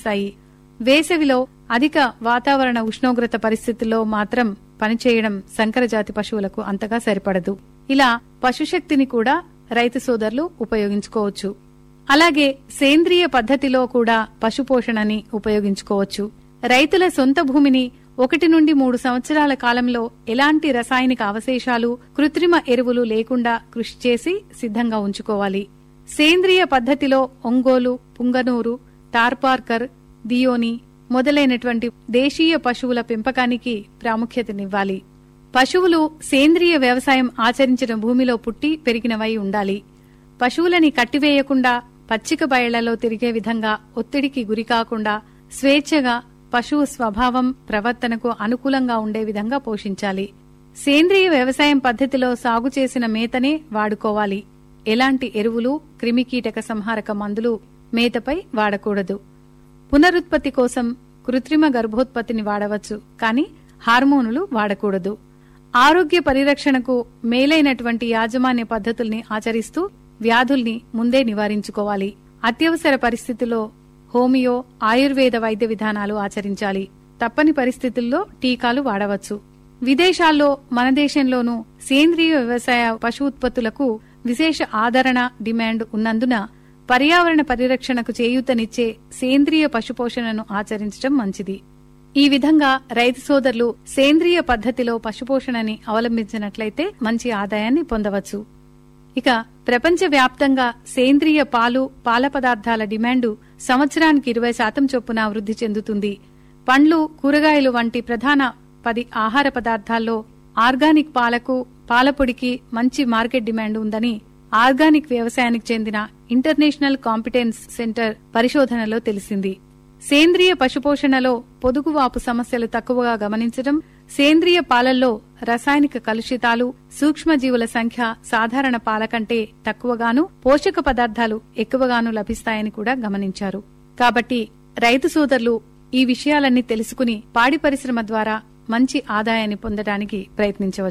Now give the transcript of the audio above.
లభిస్తాయి వేసవిలో అధిక వాతావరణ ఉష్ణోగ్రత పరిస్థితుల్లో మాత్రం పనిచేయడం సంకరజాతి పశువులకు అంతగా సరిపడదు ఇలా పశుశక్తిని కూడా రైతు సోదరులు ఉపయోగించుకోవచ్చు అలాగే సేంద్రియ పద్ధతిలో కూడా పశుపోషణని ఉపయోగించుకోవచ్చు రైతుల సొంత భూమిని ఒకటి నుండి మూడు సంవత్సరాల కాలంలో ఎలాంటి రసాయనిక అవశేషాలు కృత్రిమ ఎరువులు లేకుండా కృషి చేసి సిద్ధంగా ఉంచుకోవాలి సేంద్రియ పద్ధతిలో ఒంగోలు పుంగనూరు టార్పార్కర్ దియోని మొదలైనటువంటి దేశీయ పశువుల పెంపకానికి ప్రాముఖ్యతనివ్వాలి పశువులు సేంద్రియ వ్యవసాయం ఆచరించిన భూమిలో పుట్టి పెరిగినవై ఉండాలి పశువులని కట్టివేయకుండా పచ్చిక బయళ్లలో తిరిగే విధంగా ఒత్తిడికి గురికాకుండా స్వేచ్ఛగా పశువు స్వభావం ప్రవర్తనకు అనుకూలంగా ఉండే విధంగా పోషించాలి సేంద్రియ వ్యవసాయం పద్ధతిలో సాగు చేసిన మేతనే వాడుకోవాలి ఎలాంటి ఎరువులు క్రిమికీటక సంహారక మందులు మేతపై వాడకూడదు పునరుత్పత్తి కోసం కృత్రిమ గర్భోత్పత్తిని వాడవచ్చు కానీ హార్మోనులు వాడకూడదు ఆరోగ్య పరిరక్షణకు మేలైనటువంటి యాజమాన్య పద్ధతుల్ని ఆచరిస్తూ వ్యాధుల్ని ముందే నివారించుకోవాలి అత్యవసర పరిస్థితుల్లో హోమియో ఆయుర్వేద వైద్య విధానాలు ఆచరించాలి తప్పని పరిస్థితుల్లో టీకాలు వాడవచ్చు విదేశాల్లో మన దేశంలోనూ సేంద్రియ వ్యవసాయ పశు ఉత్పత్తులకు విశేష ఆదరణ డిమాండ్ ఉన్నందున పర్యావరణ పరిరక్షణకు చేయూతనిచ్చే సేంద్రియ పశుపోషణను ఆచరించడం మంచిది ఈ విధంగా రైతు సోదరులు సేంద్రియ పద్ధతిలో పశుపోషణని అవలంబించినట్లయితే మంచి ఆదాయాన్ని పొందవచ్చు ఇక ప్రపంచవ్యాప్తంగా సేంద్రియ పాలు పాల పదార్థాల డిమాండు సంవత్సరానికి ఇరవై శాతం చొప్పున వృద్ధి చెందుతుంది పండ్లు కూరగాయలు వంటి ప్రధాన పది ఆహార పదార్థాల్లో ఆర్గానిక్ పాలకు పాలపొడికి మంచి మార్కెట్ డిమాండ్ ఉందని ఆర్గానిక్ వ్యవసాయానికి చెందిన ఇంటర్నేషనల్ కాంపిటెన్స్ సెంటర్ పరిశోధనలో తెలిసింది సేంద్రియ పశుపోషణలో పొదుగువాపు సమస్యలు తక్కువగా గమనించడం సేంద్రియ పాలల్లో రసాయనిక కలుషితాలు సూక్ష్మజీవుల సంఖ్య సాధారణ పాల కంటే తక్కువగాను పోషక పదార్థాలు ఎక్కువగాను లభిస్తాయని కూడా గమనించారు కాబట్టి రైతు సోదరులు ఈ విషయాలన్నీ తెలుసుకుని పాడి పరిశ్రమ ద్వారా మంచి ఆదాయాన్ని పొందడానికి ప్రయత్నించవచ్చు